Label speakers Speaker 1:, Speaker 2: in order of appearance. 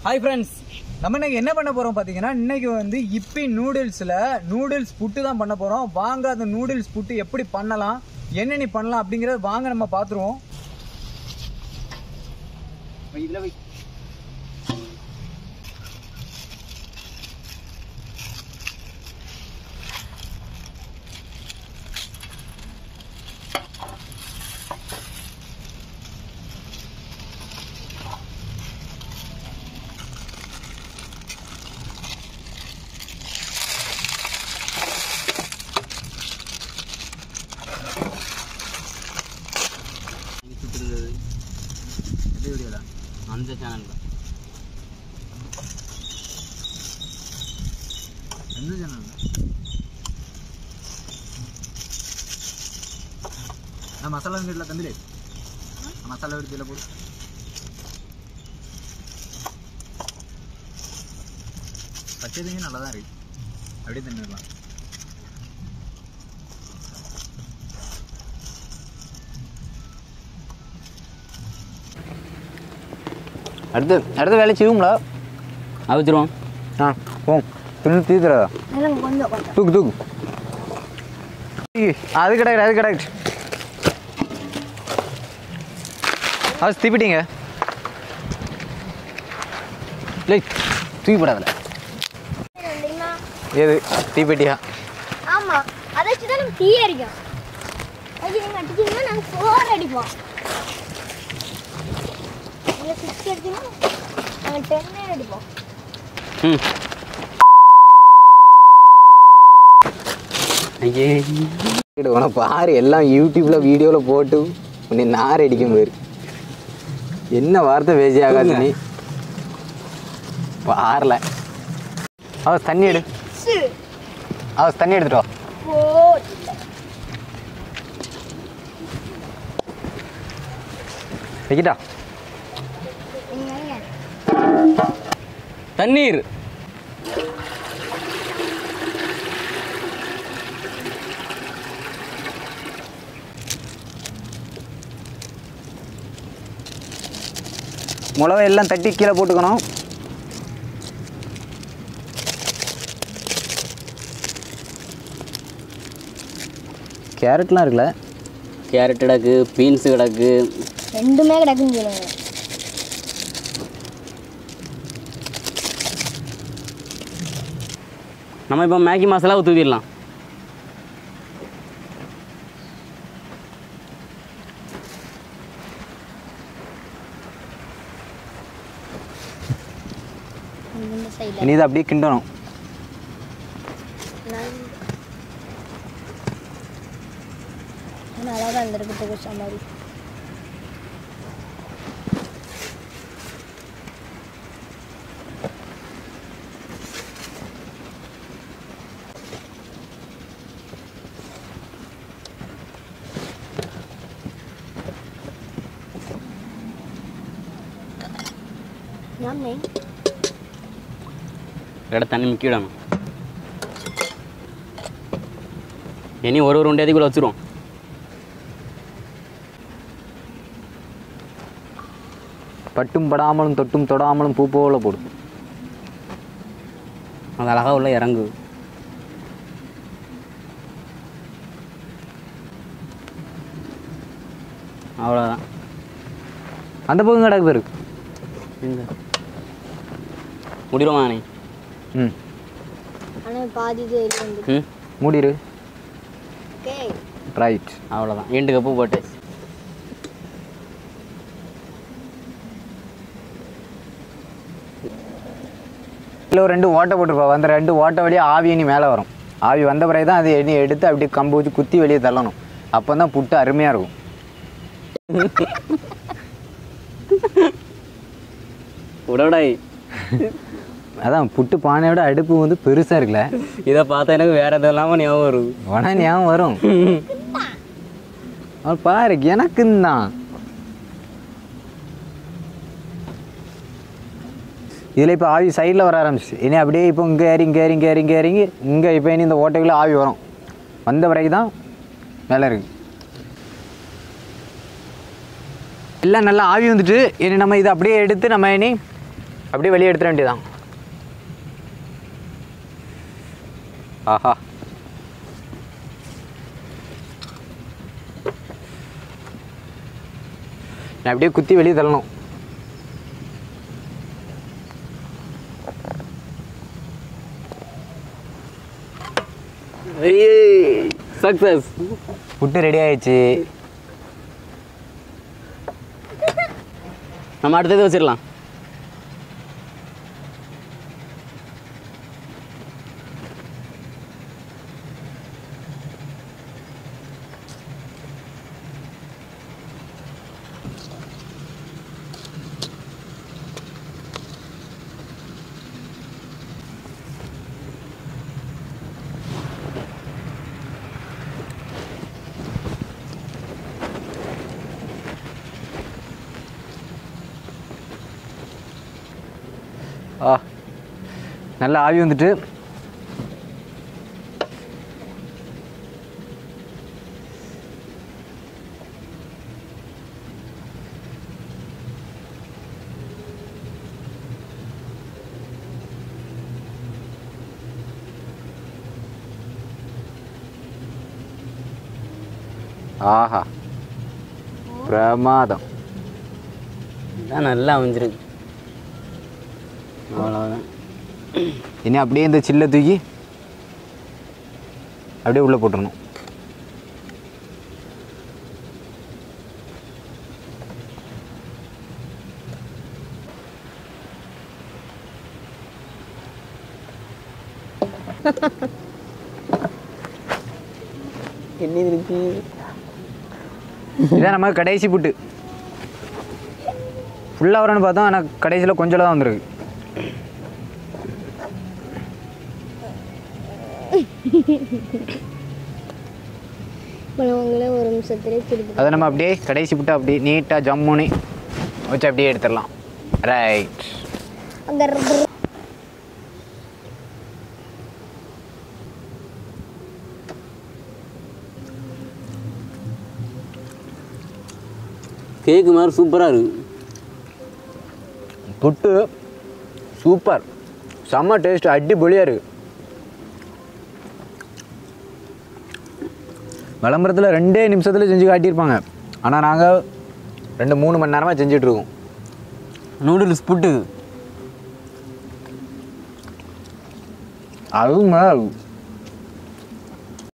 Speaker 1: Hi friends நம்ம இன்னைக்கு என்ன பண்ண போறோம் பாத்தீங்கன்னா இன்னைக்கு வந்து இப்பி நூடுல்ஸ்ல நூடுல்ஸ் புட்டு தான் பண்ண போறோம் வாங்க அந்த நூடுல்ஸ் புட்டு எப்படி பண்ணலாம் என்னென்ன பண்ணலாம் அப்படிங்கறத வாங்க நம்ம பாத்துருவோம்
Speaker 2: அந்த சேனல்ல
Speaker 1: எந்த சேனல் நான் மசாலா வீட்டில் தந்துடு மசாலா வீட்டில் போடு பச்சைதுங்க நல்லா தான் இருக்கு அப்படியே தந்துடலாம்
Speaker 3: அடுத்து அடுத்த வேலை செய்வோங்களா
Speaker 2: அவிச்சிருவோம்
Speaker 3: ஆ போ தின்னு தீத்துறதா தூக்கு தூக்கு அது கிடையாது அது கிடையாது அது தீப்பிட்டீங்க இல்லை தூக்கி போடாதல ஏது தீப்பெட்டியா
Speaker 4: ஆமா அதை வச்சு தான் நம்ம தீ அடிக்கும் அது நீங்க அடிச்சீங்கன்னா நாங்கள் சோறு அடிப்போம் நீங்கள் சிக்ஸ் அடிச்சீங்கன்னா நாங்கள் டென்னே அடிப்போம்
Speaker 2: ம் ஐயே
Speaker 3: உனக்கு பாரு எல்லாம் யூடியூப்ல வீடியோல போட்டு உன்னை நார் அடிக்கும் பேரு என்ன வார்த்தை பேசி ஆகாது நீ பாரல அவ தண்ணி எடு
Speaker 4: சு
Speaker 3: அவ தண்ணி எடுத்துட்டு வா
Speaker 4: போட்டு
Speaker 3: வைக்கிட்டா
Speaker 4: நீங்கள்
Speaker 2: தண்ணீர்
Speaker 3: மிளகா எல்லாம் தட்டி கீழே போட்டுக்கணும் கேரட்லாம் இருக்குல்ல
Speaker 2: கேரட் கிடக்கு பீன்ஸ் கிடக்கு
Speaker 4: ரெண்டுமே கிடக்குன்னு சொல்லுங்க
Speaker 2: நம்ம இப்போ மேகி மசாலா தூக்கிடலாம்
Speaker 4: இந்த சைடில்
Speaker 3: இனி இதை அப்படியே கிண்டணும்
Speaker 4: நல்லா தான் இருந்திருக்கு புகுச்ச மாதிரி Yummy.
Speaker 2: ரெட தண்ணி முக்கிடணும் இனி ஒரு ஒரு உண்டியாதிக்குள்ளே வச்சுருவோம்
Speaker 3: பட்டும் படாமலும் தொட்டும் தொடாமலும் பூ போல போடும்
Speaker 2: அது அழகாக உள்ள இறங்கு அவ்வளோதான்
Speaker 3: அந்த பக்கம் கிடக்கு பேரு
Speaker 2: எங்க முடிடுமா நீ
Speaker 3: ம்
Speaker 4: ஆனால் பாதி இது இது வந்து
Speaker 2: ம்
Speaker 3: மூடிரு
Speaker 4: ஓகே
Speaker 3: ரைட்
Speaker 2: அவ்வளோதான் ரெண்டு கப்பு போட்டாச்சு
Speaker 3: இதில் ஒரு ரெண்டு ஓட்டை போட்டிருப்பா அந்த ரெண்டு ஓட்டை வழியாக ஆவி இனி மேலே வரும் ஆவி வந்த பிறகு தான் அதை எண்ணி எடுத்து அப்படியே கம்பு வச்சு குத்தி வெளியே தள்ளணும் அப்போ தான் புட்டு அருமையாக இருக்கும்
Speaker 2: உடவுடாய்
Speaker 3: அதான் புட்டு பானையோட அடுப்பு வந்து பெருசாக இருக்குல்ல
Speaker 2: இதை பார்த்தா எனக்கு வேற எதுவும் இல்லாமல் ஞாபகம் வருது
Speaker 3: உடனே ஞாபகம் வரும் அவன் பாரு எனக்கும் தான் இதில் இப்போ ஆவி சைடில் வர ஆரம்பிச்சு இனி அப்படியே இப்போ இங்கே ஏறி இங்கே ஏறி இங்கே ஏறி இங்கே இறங்கி இங்கே இப்போ இனி இந்த ஓட்டைக்குள்ளே ஆவி வரும் வந்த பிறகு தான் மேலே இருக்கு எல்லாம் நல்லா ஆவி வந்துட்டு இனி நம்ம இதை அப்படியே எடுத்து நம்ம இனி அப்படியே வெளியே எடுத்துட வேண்டியதான் ஆஹா நான் அப்படியே குத்தி வெளியே தள்ளணும்
Speaker 2: சக்சஸ்
Speaker 3: புட்டு ரெடி ஆயிடுச்சு
Speaker 2: நம்ம அடுத்தது வச்சிடலாம்
Speaker 3: ஆ நல்லா ஆவி வந்துட்டு ஆஹா பிரமாதம்
Speaker 2: இதான் நல்லா அமைஞ்சிருக்கு அவ்வளோதான்
Speaker 3: இனி அப்படியே இந்த சில்லை தூக்கி அப்படியே உள்ளே போட்டுறணும்
Speaker 2: என்ன இருக்கு
Speaker 3: இதான் நம்ம கடைசி புட்டு ஃபுல்லாக வரும்னு பார்த்தோம் ஆனால் கடைசியில் கொஞ்சம் தான் வந்திருக்கு
Speaker 4: உங்களை ஒரு நிமிஷத்துலேயே திருப்பி
Speaker 3: அதை நம்ம அப்படியே கடைசி புட்டு அப்படியே நீட்டாக ஜம்முனி வச்சு அப்படியே எடுத்துடலாம் ரைட்
Speaker 4: அங்கே
Speaker 2: கேக்கு மாதிரி சூப்பராக இருக்கு
Speaker 3: புட்டு சூப்பர் செம்ம டேஸ்ட் அடிப்பொலியாக இருக்கு விளம்பரத்தில் ரெண்டே நிமிஷத்தில் செஞ்சு காட்டியிருப்பாங்க ஆனால் நாங்கள் ரெண்டு மூணு மணி நேரமாக செஞ்சிட்ருக்கோம்
Speaker 2: நூடுல்ஸ் புட்டு
Speaker 3: அதுவும்